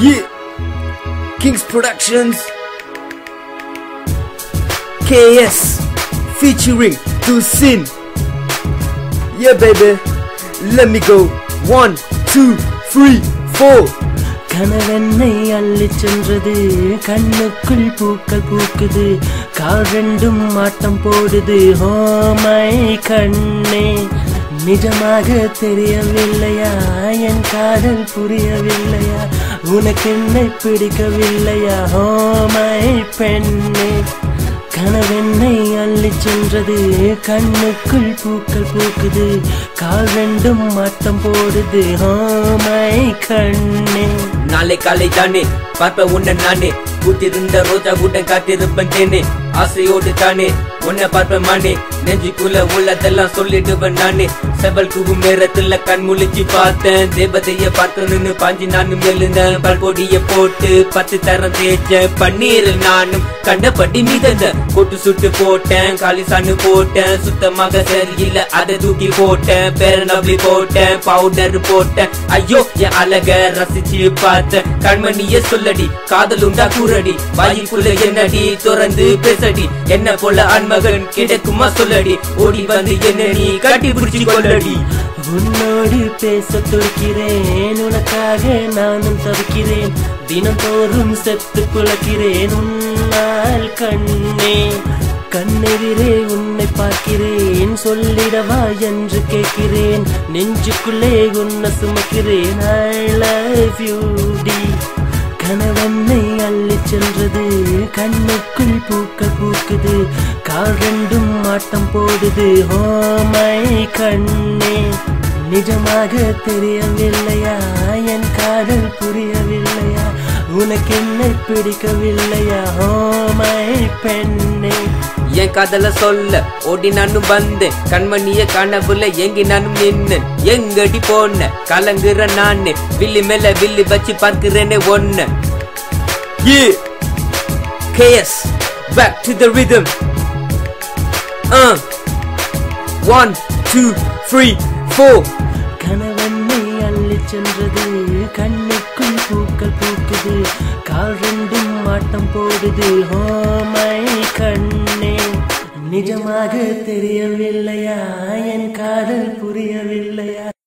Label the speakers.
Speaker 1: Yeah. Kings Productions. KS featuring Tusin. Yeah, baby. Let me go. One, two, three, four.
Speaker 2: கனவென்னை அள்ளிச் சென்றது கண்ணுக்குள் பூக்கள் பூக்குது கால் ரெண்டும் ஆட்டம் போடுது ஹோமை கண்ணே நிஜமாக தெரியவில்லையா என் காதல் புரியவில்லையா உனக்கு என்னை பிடிக்கவில்லையா ஹோமை பெண்ணே கனவென்னை அள்ளிச் சென்றது கண்ணுக்குள் பூக்கள் பூக்குது கால் ரெண்டும் ஆட்டம் போடுது ஹோமை கண்ணே
Speaker 3: நாளை காலை தானே பார்ப்ப உன்ன நானே கூட்டிருந்த ரோஜா கூட்டம் காத்திருப்பேன் தேனே ஆசையோடு தானே உன்னை பார்ப்பேன் மானே நெஞ்சுக்குள்ள உள்ளதெல்லாம் சொல்லிடுவேன் நானே செவல் கூகும் நேரத்துல கண் முழிச்சு பார்த்தேன் தேவதைய பார்த்தனுன்னு பாஞ்சி நானும் எழுந்தேன் பல்பொடிய போட்டு பத்து தரம் தேய்ச்சேன் பன்னீரில் நானும் கண்டபடி மிதந்த கொட்டு சுட்டு போட்டேன் காலி சாணு போட்டேன் சுத்தமாக சரியில்லை அதை தூக்கி போட்டேன் பேரனபி போட்டேன் பவுடர் போட்டேன் ஐயோ என் அழக ரசிச்சு பார்த்தேன் கண்மணிய சொல்லடி காதல் உண்டா கூறடி வாய்க்குள்ள என்னடி திறந்து பேசடி என்ன போல ஆண்மகன் கிடைக்குமா சொல்லடி ஓடி வந்து என்ன நீ கட்டி பிடிச்சு கொள்ளடி
Speaker 2: உன்னோடு பேச துடிக்கிறேன் உனக்காக நானும் தவிக்கிறேன் தினந்தோறும் செத்து குலக்கிறேன் உன்னால் கண்ணே கண்ணெதிரே உன்னை பார்க்கிறேன் சொல்லிடவா என்று கேட்கிறேன் நெஞ்சுக்குள்ளே உன்னை சுமக்கிறேன் ஐ லவ் யூ டி கணவனை அள்ளிச் சென்றது கண்ணுக்குள் பூக்கள் பூக்குது கால் ரெண்டும் ஆட்டம் போடுது ஹோமை கண்ணே நிஜமாக தெரியவில்லையா என் காதல் புரியவில்லையா உனக்கு என்னை பிடிக்கவில்லையா ஹோமை பெண்ணே
Speaker 3: என் காதல சொல்ல ஓடி நானும் வந்தேன் கண்மணிய கனவுல எங்கி நானும் நின்னேன் எங்கடி போன கலங்குற நானே வில்லி மேல வில்லி வச்சு பார்க்கிறேனே ஒன்ன
Speaker 1: Yeah. KS. Back to the rhythm. Uh. One, two, three, four.
Speaker 2: கணவனை அள்ளிச் சென்றது கண்ணுக்குள் பூக்கள் பூக்குது கால் ரெண்டும் ஆட்டம் போடுது ஹோமை கண்ணே நிஜமாக தெரியவில்லையா என் காதல் புரியவில்லையா